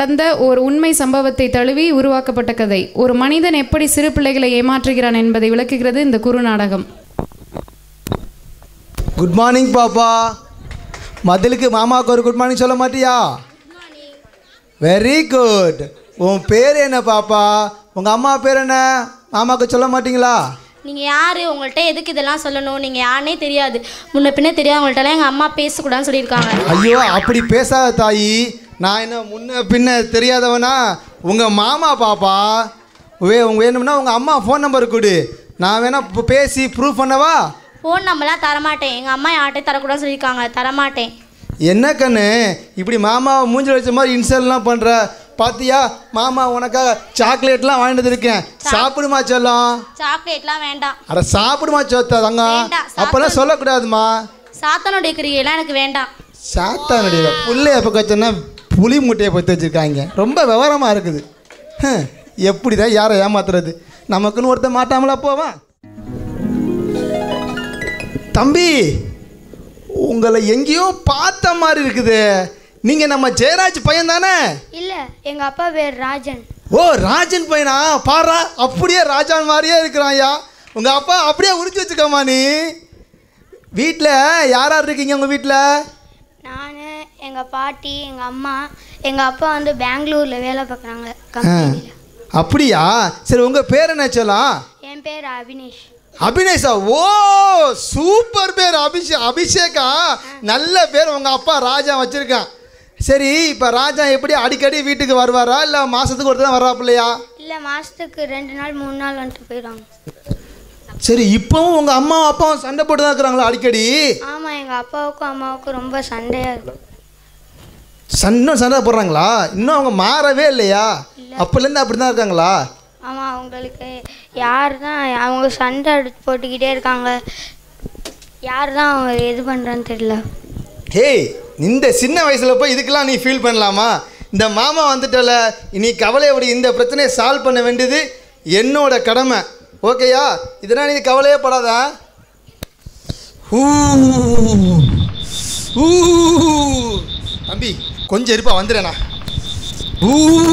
நடந்த ஒரு உண்மை சம்பவத்தை தழுவி உருவாக்கப்பட்ட கதை ஒரு மனிதன் எப்படி சிறு பிள்ளைகளை ஏமாற்றுகிறான் என்பதை விளக்குகிறது இந்த குறு நாடகம் குட் மார்னிங் பாப்பா மதிலுக்கு மாமாவுக்கு ஒரு குட் மார்னிங் சொல்ல மாட்டியா வெரி குட் உன் பேர் என்ன பாப்பா உங்கள் அம்மா பேர் என்ன மாமாவுக்கு சொல்ல மாட்டீங்களா நீங்கள் யார் உங்கள்கிட்ட எதுக்கு இதெல்லாம் சொல்லணும் நீங்கள் யாருனே தெரியாது முன்ன பின்ன தெரியாது உங்கள்கிட்டலாம் எங்கள் அம்மா பேசக்கூடாதுன்னு சொல்லியிருக்காங்க ஐயோ அப்படி பேசாத தாயி நான் என்ன முன்ன பின்ன தெரியாதவனா உங்கள் மாமா பாப்பா வே உங்க வேணும்னா உங்கள் அம்மா ஃபோன் நம்பர் கொடு நான் வேணா இப்போ பேசி ப்ரூஃப் பண்ணவா ஃபோன் நம்பர்லாம் தரமாட்டேன் எங்கள் அம்மா யார்கிட்டையும் தரக்கூடாதுன்னு சொல்லியிருக்காங்க தரமாட்டேன் என்ன கண்ணு இப்படி மாமாவை மூஞ்சில் வச்ச மாதிரி இன்சல்ட்லாம் பண்ணுற பாத்தியா மாமா உனக்காக சாக்லேட்லாம் வாங்கிட்டு வந்திருக்கேன் சாப்பிடுமா செல்லம் சாக்லேட்லாம் வேண்டாம் அட சாப்பிடுமா சோத்தா தங்கம் வேண்டாம், அப்போல்லாம் சொல்லக்கூடாதுமா சாத்தனுடைய கிரிகைலாம் எனக்கு வேண்டாம் சாத்தானுடைய புள்ளைய பக்கம் வச்சோன்னா புளி முட்டையை பற்றி வச்சுருக்காங்க ரொம்ப விவரமாக இருக்குது ஹம், எப்படி தான் யாரை ஏமாத்துறது நமக்குன்னு ஒருத்தன் மாட்டாமலா போவான் தம்பி உங்களை எங்கேயோ பார்த்த மாதிரி இருக்குது நீங்கள் நம்ம ஜெயராஜ் பையன் தானே இல்லை எங்கள் அப்பா பேர் ராஜன் ஓ ராஜன் பையனா பாரா அப்படியே ராஜான் மாதிரியே இருக்கிறான் ஐயா உங்கள் அப்பா அப்படியே உரிச்சு வச்சுக்கோமா நீ வீட்டில் யார் யார் இருக்கீங்க உங்கள் வீட்டில் நான் எங்கள் பாட்டி எங்கள் அம்மா எங்கள் அப்பா வந்து பெங்களூரில் வேலை பார்க்குறாங்க கம்பெனியில் அப்படியா சரி உங்கள் பேர் என்ன சொல்லலாம் என் பேர் அபினேஷ் அபினேஷா ஓ சூப்பர் பேர் அபிஷே அபிஷேகா நல்ல பேர் உங்கள் அப்பா ராஜா வச்சுருக்கான் சரி இப்போ ராஜா எப்படி அடிக்கடி வீட்டுக்கு வருவாரா இல்லை மாதத்துக்கு ஒரு தான் வர்றாப்பில்லையா இல்லை மாதத்துக்கு ரெண்டு நாள் மூணு நாள் வந்துட்டு போயிடுவாங்க சரி இப்போவும் உங்கள் அம்மா அப்பாவும் சண்டை போட்டு தான் இருக்கிறாங்களா அடிக்கடி ஆமாம் எங்கள் அப்பாவுக்கும் அம்மாவுக்கும் ரொம்ப சண்டையாக இருக்கும் சன் இன்னும் சண்டை போடுறாங்களா இன்னும் அவங்க மாறவே இல்லையா அப்போலேருந்து அப்படி தான் இருக்காங்களா ஆமாம் அவங்களுக்கு யார் தான் அவங்க சண்டை அடிச்சு போட்டுக்கிட்டே இருக்காங்க யார் தான் அவங்க இது பண்ணுறான்னு தெரியல ஹேய் இந்த சின்ன வயசில் போய் இதுக்கெல்லாம் நீ ஃபீல் பண்ணலாமா இந்த மாமா வந்துட்டல நீ கவலையப்படி இந்த பிரச்சனையை சால்வ் பண்ண வேண்டியது என்னோட கடமை ஓகேயா இதெல்லாம் நீ கவலையே படாதா ஊ. ஊ. தம்பி கொஞ்சம் இருப்பா வந்துடுறேண்ணா ஊ.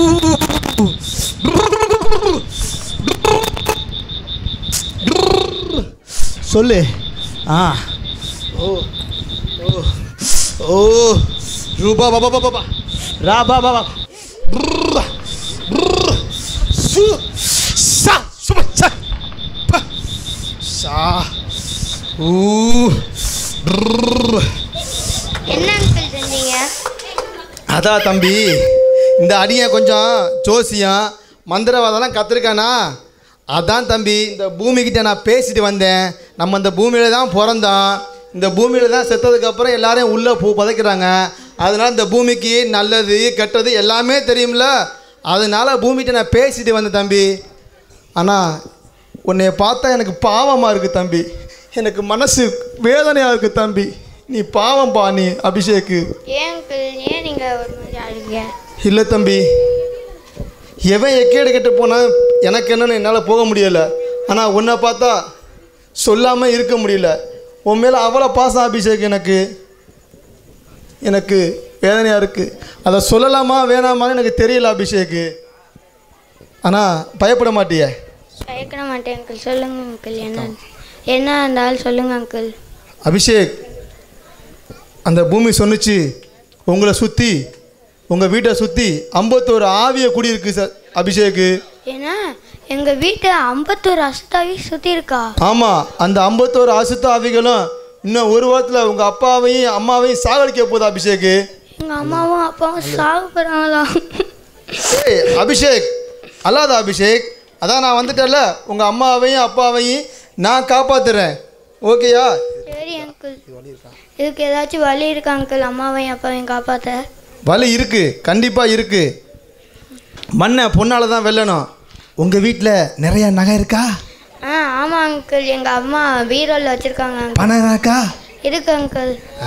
சொல்லு ஆ ஓ ஓ ஓ ரூபா பாபா பாபா பாபா ரா பா பாபா பிரா, பிரா, சு சா சுப சா ப, சா ஊ பிரா. என்ன அங்கிள் செஞ்சீங்க அதான் தம்பி இந்த அடியை கொஞ்சம் ஜோசியம் மந்திரவாதம்லாம் கற்றுருக்கானா அதான் தம்பி இந்த பூமிக்கிட்ட நான் பேசிட்டு வந்தேன் நம்ம இந்த பூமியில் தான் பிறந்தோம் இந்த பூமியில் தான் செத்ததுக்கப்புறம் எல்லாரையும் உள்ளே பூ புதைக்கிறாங்க அதனால் இந்த பூமிக்கு நல்லது கெட்டது எல்லாமே தெரியும்ல அதனால பூமிகிட்ட நான் பேசிட்டு வந்தேன் தம்பி ஆனால் உன்னைய பார்த்தா எனக்கு பாவமாக இருக்குது தம்பி எனக்கு மனசு வேதனையாக இருக்குது தம்பி நீ பாவம்பா நீ அபிஷேக்கு ஏன் அங்கிள் ஏன் நீங்கள் ஒரு மாதிரி அழுங்க இல்லை தம்பி எவன் எக்கேடு கெட்டு போனால் எனக்கு என்னன்னு என்னால் போக முடியலை ஆனால் உன்னை பார்த்தா சொல்லாமல் இருக்க முடியல உன் மேலே அவ்வளோ பாசம் அபிஷேக் எனக்கு எனக்கு வேதனையாக இருக்குது அதை சொல்லலாமா வேணாமான்னு எனக்கு தெரியல அபிஷேக்கு ஆனால் பயப்பட மாட்டியே பயப்பட மாட்டேன் அங்கிள் சொல்லுங்க அங்கிள் என்ன என்ன இருந்தாலும் சொல்லுங்க அங்கிள் அபிஷேக் அந்த பூமி சொன்னுச்சு உங்களை சுற்றி உங்கள் வீட்டை சுற்றி ஐம்பத்தோரு ஆவிய குடியிருக்கு சார் அபிஷேக்கு ஏன்னா எங்கள் வீட்டை ஐம்பத்தோரு அஸ்தாவி சுற்றி இருக்கா ஆமாம் அந்த ஐம்பத்தோரு அசுத்த ஆவிகளும் இன்னும் ஒரு வாரத்தில் உங்கள் அப்பாவையும் அம்மாவையும் சாகடிக்க போகுது அபிஷேக்கு எங்கள் அம்மாவும் அப்பாவும் சாக போகிறாங்களா ஏய் அபிஷேக் அல்லாத அபிஷேக் அதான் நான் வந்துட்டேன்ல உங்கள் அம்மாவையும் அப்பாவையும் நான் காப்பாத்துறேன் ஓகேயா சரி அங்கிள் இதுக்கு ஏதாச்சும் வழி இருக்கா அங்கிள் அம்மாவையும் அப்பாவையும் காப்பாற்ற வலி இருக்குது கண்டிப்பாக இருக்குது மண்ணை பொண்ணால் தான் வெல்லணும் உங்கள் வீட்டில் நிறைய நகை இருக்கா ஆ ஆமாம் அங்கிள் எங்கள் அம்மா பீரோவில் வச்சுருக்காங்க பணம் இருக்கா இருக்கு அங்கிள்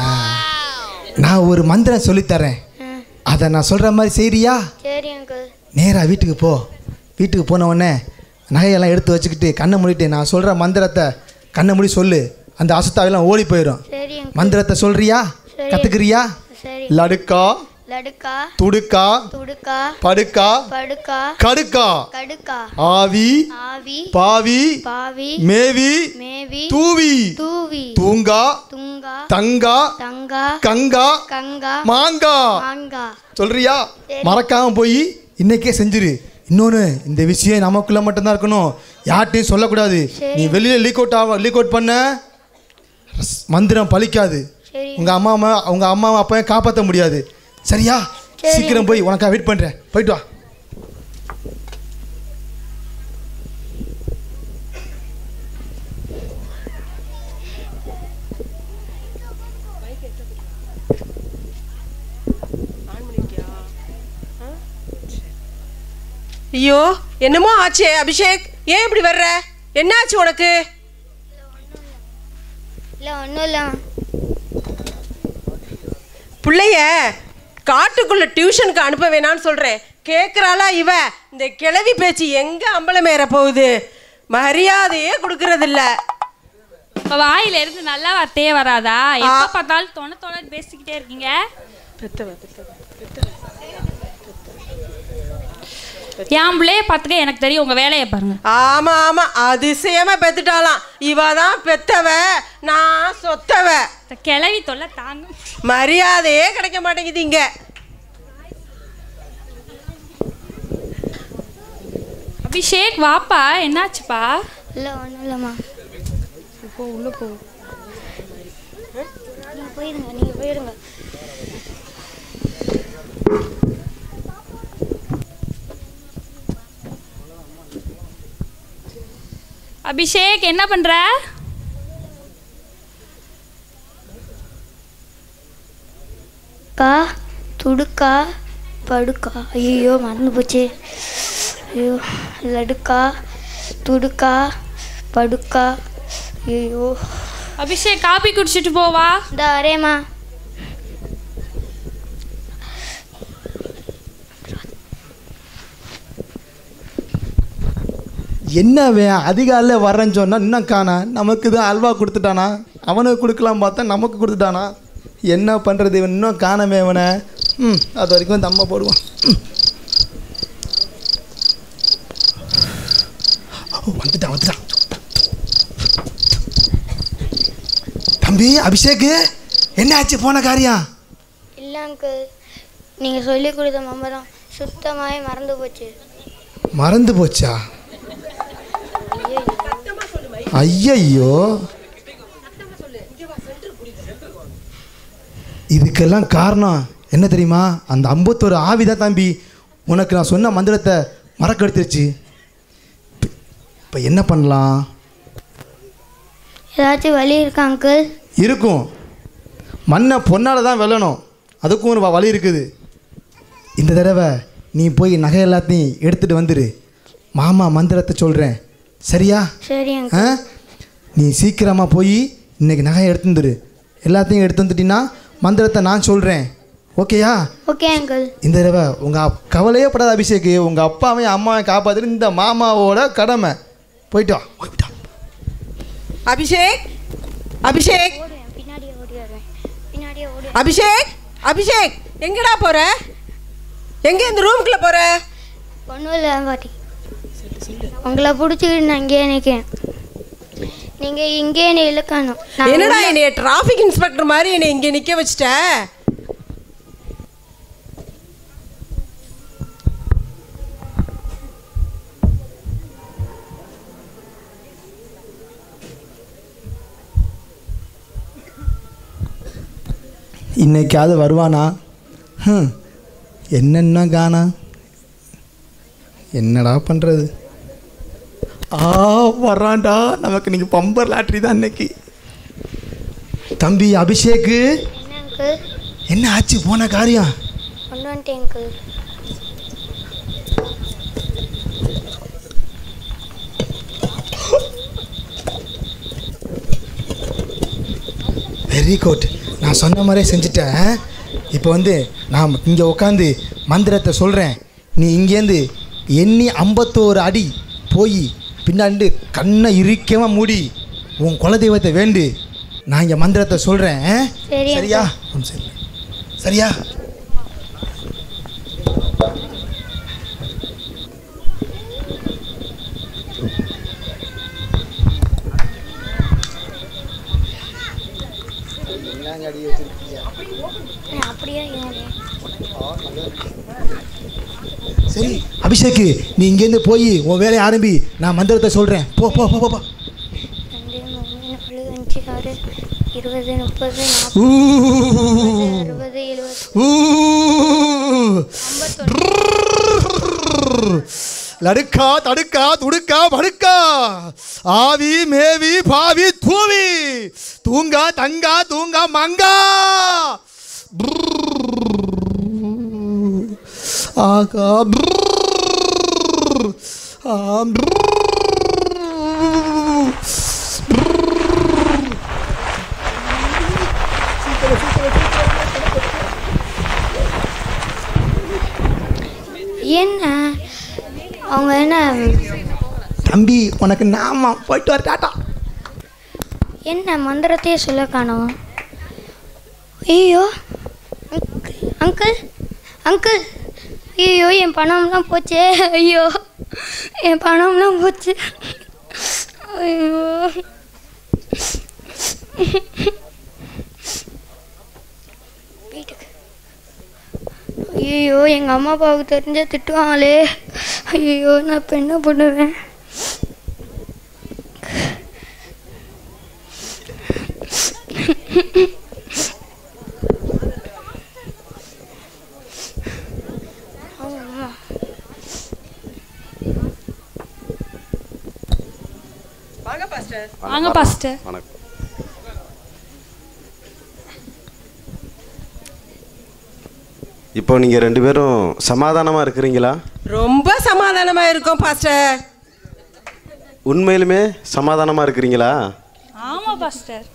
நான் ஒரு மந்திரம் சொல்லித்தரேன் ஆ அதை நான் சொல்கிற மாதிரி செய்றியா சரி அங்கிள் நேராக வீட்டுக்கு போ வீட்டுக்கு போன உடனே நகையெல்லாம் எடுத்து வச்சுக்கிட்டு கண்ணை மூடிட்டு நான் சொல்கிற மந்திரத்தை கண்ணை மூடி சொல்லு அந்த அசுத்தாவெல்லாம் ஓடி போயிடும் சரி அங்கிள் மந்திரத்தை சொல்றியா சரி. கற்றுக்கிறியா சரி லடுக்கா லடுக்கா துடுக்கா துடுக்கா படுக்கா படுக்கா கடுக்கா கடுக்கா ஆவி ஆவி பாவி பாவி மேவி மேவி தூவி தூவி தூங்கா துங்கா தங்கா தங்கா கங்கா கங்கா மாங்கா மாங்கா சொல்றியா மறக்காம போய் இன்னைக்கே செஞ்சிரு இன்னொன்று இந்த விஷயம் நமக்குள்ள மட்டும்தான் இருக்கணும் யார்ட்டையும் சொல்லக்கூடாது நீ வெளியில லீக் அவுட் ஆக லீக் அவுட் பண்ண ரஸ்- மந்திரம் பலிக்காது சரி உங்க அம்மா அம்மா உங்க அம்மாவை அப்பையும் காப்பாற்ற முடியாது சரியா சீக்கிரம் போய் உனக்கா வெயிட் பண்றேன் போயிட்டு வா ஐயோ என்னமோ ஆச்சே அபிஷேக் ஏன் இப்படி வர்ற என்னாச்சு உனக்கு இல்லை ஒன்றும் இல்லை பிள்ளைய காட்டுக்குள்ள டியூஷனுக்கு அனுப்ப வேணாம்னு சொல்றேன் கேட்குறாளா இவ இந்த கிழவி பேச்சு எங்க அம்பலமேற போகுது மரியாதையே கொடுக்கறதில்ல இப்போ வாயில இருந்து நல்ல வார்த்தையே வராதா எப்போ பார்த்தாலும் தொண தொண பேசிக்கிட்டே இருக்கீங்க என் பிள்ளைய பார்த்துக்க எனக்கு தெரியும் உங்க வேலையை பாருங்க ஆமா ஆமா அதிசயமா பெத்துட்டாளாம் இவ தான் பெத்தவ நான் சொத்தவ இந்த கிளவி தொல்லை தாங்க மரியாதையே கிடைக்க மாட்டேங்குது இங்க அபிஷேக் வாப்பா என்னாச்சுப்பா இல்லை ஒன்றும் இல்லைம்மா போ உள்ளே போ நீங்கள் போயிருங்க நீங்கள் போயிருங்க அபிஷேக் என்ன பண்ற கா துடுக்கா படுக்கா ஐயோ மறந்து போச்சு ஐயோ லடுக்கா துடுக்கா படுக்கா ஐயோ அபிஷேக் காப்பி குடிச்சிட்டு போவா இந்த வரேம்மா என்ன அவன் அதிகாலையில் வர்றேன்னு சொன்னா இன்னும் காணா நமக்கு தான் அல்வா கொடுத்துட்டானா அவனுக்கு கொடுக்கலாம் பார்த்தா நமக்கு கொடுத்துட்டானா என்ன பண்ணுறது இவன் இன்னும் காணமே அவனை ம் அது வரைக்கும் இந்த அம்மா போடுவான் ம். ஓ, வந்துட்டான் வந்துட்டான் தம்பி அபிஷேக்கு என்ன ஆச்சு போன காரியம் இல்லை அங்கிள் நீங்கள் சொல்லி கொடுத்த மம்பரம் சுத்தமாகவே மறந்து போச்சு மறந்து போச்சா ஐயையோ இதுக்கெல்லாம் காரணம் என்ன தெரியுமா அந்த ஐம்பத்தோரு ஆவி தான் தம்பி உனக்கு நான் சொன்ன மந்திரத்தை மறக்கெடுத்துருச்சு இப்போ என்ன பண்ணலாம் ஏதாச்சும் வழி இருக்கா அங்கிள் இருக்கும் மண்ணை பொன்னால் தான் வெல்லணும் அதுக்கும் ஒரு வ- வழி இருக்குது இந்த தடவை நீ போய் நகை எல்லாத்தையும் எடுத்துகிட்டு வந்துடு மாமா மந்திரத்தை சொல்கிறேன் சரியா சரி அங்கிள் ஆ நீ சீக்கிரமாக போய் இன்னைக்கு நகையை எடுத்து வந்துடு எல்லாத்தையும் எடுத்து வந்துட்டீங்கன்னா மந்திரத்தை நான் சொல்கிறேன் ஓகேயா ஓகே அங்கிள் இந்த தடவை உங்கள் கவலையே படாத அபிஷேக் உங்கள் அப்பாவையும் அம்மாவையும் காப்பாற்றுறது இந்த மாமாவோட கடமை போயிட்டு வா போயிட்டு வா அபிஷேக் அபிஷேக் ஓடுவேன் பின்னாடியே ஓடி வருவேன் பின்னாடியே ஓடி அபிஷேக் அபிஷேக் எங்கடா போற எங்க இந்த ரூம்குள்ள போற ஒன்றும் இல்லை பாட்டி உங்களை பிடிச்சிக்கிட்டு நான் இங்கேயே நிற்கிறேன் நீங்கள் இங்கேயே என்னை இழுக்கணும் நான் என்னடா உள்ள- என்னைய டிராஃபிக் இன்ஸ்பெக்டர் மாதிரி என்னை இங்க நிக்க வச்சுட்ட இன்னைக்காவது வருவானா ஹம், என்னென்ன காணா என்னடா பண்ணுறது ஆ வர்றான்டா நமக்கு இன்னைக்கு பம்பர் லாட்ரி தான் இன்னைக்கு தம்பி அபிஷேக்கு என்ன அங்கிள் என்ன ஆச்சு போன காரியம் கொண்டு வந்துட்டேன் அங்கிள் வெரி குட் நான் சொன்ன மாதிரியே செஞ்சுட்டேன் இப்போ வந்து நான் இங்கே உட்காந்து மந்திரத்தை சொல்கிறேன் நீ இங்கேருந்து எண்ணி ஐம்பத்தோரு அடி போய் பின்னாண்டு கண்ணை இறுக்கமாக மூடி உன் குலதெய்வத்தை வேண்டு நான் இங்கே மந்திரத்தை சொல்கிறேன் சரி, சரியா ம், சரி சரியா அப்படியே இவங்க. சரி அபிஷேக் நீ இங்கேருந்து போய் உன் வேலையை ஆரம்பி நான் மந்திரத்தை சொல்கிறேன் போ போ போ போ, போ ரெண்டு மூணு நாலு அஞ்சு ஆறு இருபது முப்பது நாற்பது ஊ. அறுபது எழுபது ஊ. லடுக்கா தடுக்கா துடுக்கா படுக்கா ஆவி மேவி பாவி தூவி தூங்கா தங்கா தூங்கா மங்கா ஆகா ஆம் என்ன அவங்க என்ன தம்பி உனக்கு நாமா போயிட்டு வர டாட்டா என்ன மந்திரத்தையே சொல்ல காணோம் ஐயோ அங்கிள் அங்கிள் ஐயோ என் பணம்லாம் போச்சே ஐயோ என் பணம்லாம் போச்சு ஐயோ வீட்டுக்கு ஐயோ எங்கள் அம்மா அப்பாவுக்கு தெரிஞ்ச திட்டுவாங்களே ஐயோ நான் இப்போ என்ன பண்ணுவேன் வாங்க பாஸ்டர் வாங்க பாஸ்டர் வணக்கம் இப்போ நீங்கள் ரெண்டு பேரும் சமாதானமாக இருக்கிறீங்களா ரொம்ப சமாதானமா இருக்கும் பாஸ்டர் உண்மையிலுமே சமாதானமாக இருக்கிறீங்களா ஆமா பாஸ்டர்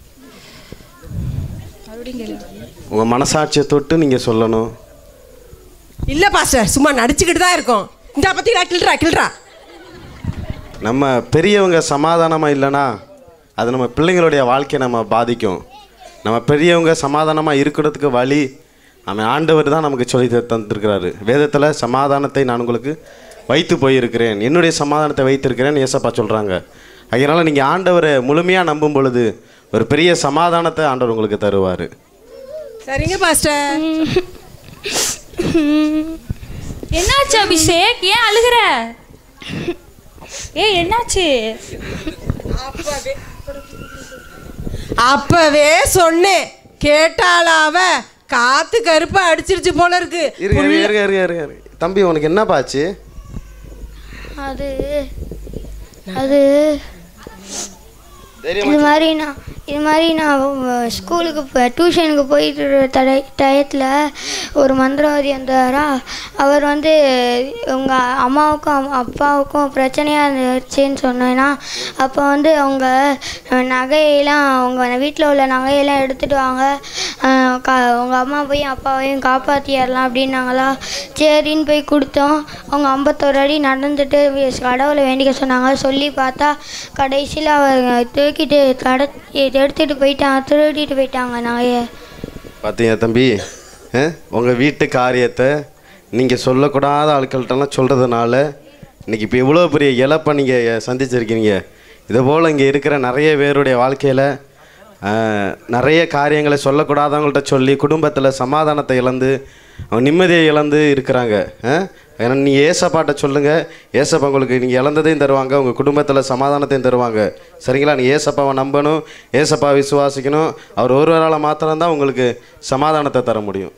மறுபடியும் கேளு உங்கள் மனசாட்சியை தொட்டு நீங்கள் சொல்லணும் இல்ல பாஸ்டர் சும்மா நடிச்சுக்கிட்டு தான் இருக்கோம் இந்த பத்திடா கிள்றா கிள்றா நம்ம பெரியவங்க சமாதானமாக இல்லைன்னா அது நம்ம பிள்ளைங்களுடைய வாழ்க்கையை நம்ம பாதிக்கும் நம்ம பெரியவங்க சமாதானமாக இருக்கிறதுக்கு வழி நம்ம ஆண்டவர் தான் நமக்கு சொல்லி த- தந்திருக்கிறாரு வேதத்தில் சமாதானத்தை நான் உங்களுக்கு வைத்து போயிருக்கிறேன் என்னுடைய சமாதானத்தை வைத்திருக்கிறேன் ஏசப்பா சொல்கிறாங்க அதனால் நீங்கள் ஆண்டவரை முழுமையாக நம்பும் பொழுது ஒரு பெரிய சமாதானத்தை ஆண்டவர் உங்களுக்கு தருவார் சரிங்க பாஸ்டர் என்னாச்சு அபிஷேக் ஏன் அழுகுற ஏய் என்னாச்சு அப்பவே சொன்னேன் கேட்டாளா அவ காத்து கருப்பா அடிச்சிருச்சு போல இருக்கு இருங்க இருங்க இருங்க இருங்க இருங்க இருங்க. தம்பி உனக்கு என்னப்பாச்சு அது அது இது மாதிரி நான் இது மாதிரி நான் அஹ், ஸ்கூலுக்கு போ- டியூஷனுக்கு போயிட்டு இருக்கிற தடை டயத்தில் ஒரு மந்திரவாதி வந்தாரா அவர் வந்து உங்கள் அம்மாவுக்கும் அம்- அப்பாவுக்கும் பிரச்சனையாக இருந்துச்சுன்னு சொன்னேன்னா அப்போ வந்து அவங்க அஹ், நகையெல்லாம் அவங்க வீட்டில் உள்ள நகையெல்லாம் எடுத்துட்டு வாங்க அஹ், கா உங்கள் அம்மா போய் அப்பாவையும் காப்பாற்றிடலாம் அப்படின்னாங்களா சரின்னு போய் கொடுத்தோம் அவங்க ஐம்பத்தோரு அடி நடந்துட்டு வி- கடவுளை வேண்டிக்க சொன்னாங்க சொல்லி பார்த்தா கடைசியில் அவங்க தூக்கிட்டு கட எடுத்துகிட்டு போயிட்டாங்க திருடிட்டு போயிட்டாங்க நகையை பார்த்தீங்க தம்பி உங்கள் வீட்டு காரியத்தை நீங்கள் சொல்லக்கூடாத ஆட்கள்கிட்டலாம் சொல்கிறதுனால இன்றைக்கி இப்போ இவ்வளோ பெரிய இழப்பை நீங்கள் சந்திச்சிருக்கீங்க இதே போல் இங்கே இருக்கிற நிறைய பேருடைய வாழ்க்கையில் நிறைய காரியங்களை சொல்லக்கூடாதவங்கள்ட்ட சொல்லி குடும்பத்தில் சமாதானத்தை இழந்து அவங்க நிம்மதியை இழந்து இருக்கிறாங்க அஹ்? ஏன்னா நீ ஏசப்பாட்ட சொல்லுங்கள் ஏசப்பா உங்களுக்கு நீங்கள் இழந்ததையும் தருவாங்க உங்கள் குடும்பத்தில் சமாதானத்தையும் தருவாங்க சரிங்களா நீ ஏசப்பாவை நம்பணும் ஏசப்பாவை விசுவாசிக்கணும் அவர் ஒருவரால் மாத்திரம்தான் உங்களுக்கு சமாதானத்தை தர முடியும்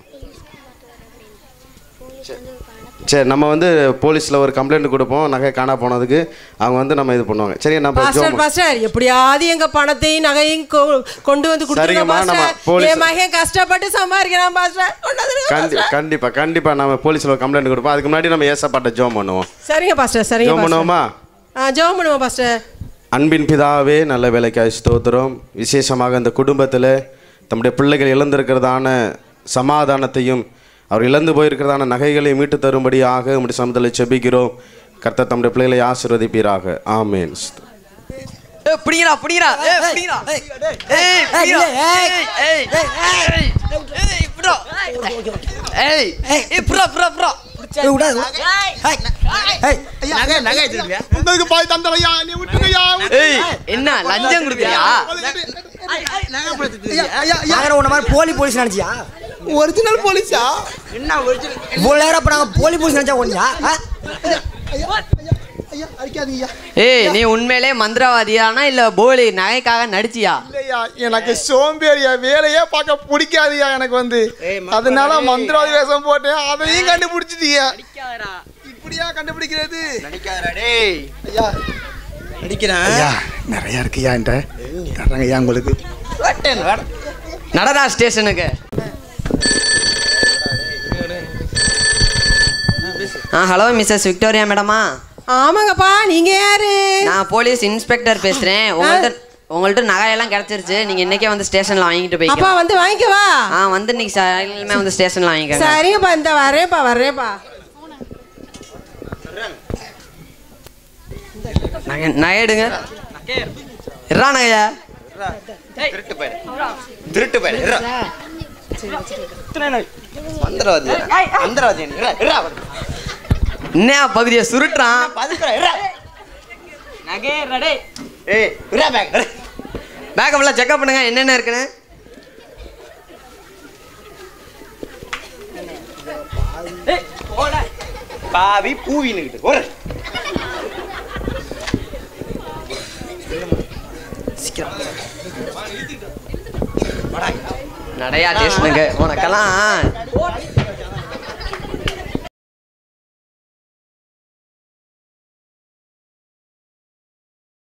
சரி நம்ம வந்து போலீஸில் ஒரு கம்ப்ளைண்ட் கொடுப்போம் நகை காணா போனதுக்கு அவங்க வந்து நம்ம இது பண்ணுவாங்க சரி நம்ம பாஸ்டர் ஜோம் பாஸ்டர் எப்படியாவது எங்க பணத்தையும் நகையும் கொ- கொண்டு வந்து கொடுத்துருங்க சரிங்கம்மா, நம்ம பாஸ்டர் போலீஸ்- என் மகன் கஷ்டப்பட்டு சம்பாதிக்கிறான் பாஸ்டர் கொண்டாந்துருங்க கண்டி பாஸ்டர். கண்டிப்பாக கண்டிப்பாக நம்ம போலீஸில் ஒரு கம்ப்ளைண்ட் கொடுப்போம் அதுக்கு முன்னாடி நம்ம ஏசப்பாட்ட ஜோம் பண்ணுவோம் சரிங்க பாஸ்டர் சரிங்க ஜோம் பாஸ்டர் பண்ணுவோமா ஆ ஜெபம் பண்ணுவோம் பாஸ்டர் அன்பின் பிதாவே நல்ல வேலைக்காய் ஸ்தோத்திரம் விசேஷமாக இந்த குடும்பத்தில் தம்முடைய பிள்ளைகள் இழந்திருக்கிறதான சமாதானத்தையும் அவர் இழந்து போயிருக்கிறதான நகைகளை மீட்டு தரும்படியாக உம்முடைய சமத்தில் செபிக்கிறோம் கர்த்தர் தம்முடைய பிள்ளைகளை ஆசீர்வதிப்பீராக ஆமேன் ஏய், பிடிங்கடா பிடிங்கடா ஏய் பிடிங்கடா ஏய் பிடிங்கடா ஏய் ஏய் ஏய் ஏய் இப்படா ஏய் ஏய் புறா புறா புறா ஏய், விடாத. ஏய், ஏய், நகை நகை வச்சிருக்கியா உங்களுக்கு பாய் தந்தரையா நீ விட்டுங்கய்யா ஏய் என்ன லஞ்சம் கொடுக்குறியா நகை படுத்துட்டு நாங்க உன்ன மாதிரி போலி போலீஸ் நினைச்சியா ஒரிஜினல் போலீஸா என்ன ஒரிஜினல் இவ்வளவு நேரம் அப்ப நாங்க போலி போலீஸ் நினைச்சா ஒன்னியா ஐயா அடிக்காதீங்கய்யா ஏய் நீ உண்மையிலே மந்திரவாதியானா இல்ல போலி நகைக்காக நடிச்சியா இல்லையா எனக்கு சோம்பேறியா வேலையே பார்க்க பிடிக்காதுயா எனக்கு வந்து அதனால மந்திரவாதி வேஷம் போட்டேன் அதையும் கண்டுபிடிச்சிட்டீங்க இப்படியா கண்டுபிடிக்கிறது நடிக்காதடா டேய் ஐயா நடிக்கிறேன் ஐயா நிறையா இருக்குய்யா என்கிட்ட தர்றேங்க ஐயா உங்களுக்கு நடரா ஸ்டேஷனுக்கு ஆ ஹலோ மிஸ்ஸஸ் விக்டோரியா மேடமா ஆமாங்கப்பா நீங்க யாரு நான் போலீஸ் இன்ஸ்பெக்டர் பேசுறேன் உங்கள்ட்ட உங்கள்ட்ட நகையெல்லாம் கிடைச்சிருச்சு நீங்க இன்னைக்கே வந்து ஸ்டேஷன்ல வாங்கிட்டு அப்பா போய்க்கலாம் வந்து வாங்கிக்கவா ஆ வந்து இன்னைக்கு சாயங்காலமே வந்து ஸ்டேஷன்ல வாங்கிக்கோங்க சரிங்கப்பா இந்த வரேன்ப்பா வரேன்ப்பா நகை நகை எடுங்க இறா நகையா திருட்டு போயிடு திருட்டு போயிடு இருடா. மந்திரவாதி மந்திரவாதி இருடா, இருடா. என்ன பகுதியை சுருட்டுறான் பதுக்குறா, இருடா. ஏய் இருடா பேக் பேக்கப் எல்லாம் செக்அப் பண்ணுங்க என்னென்ன இருக்குன்னு பாவி பூவின்னுக்கிட்டு ஒரு நடையா ஸ்டேஷனுக்கு உனக்கெல்லாம்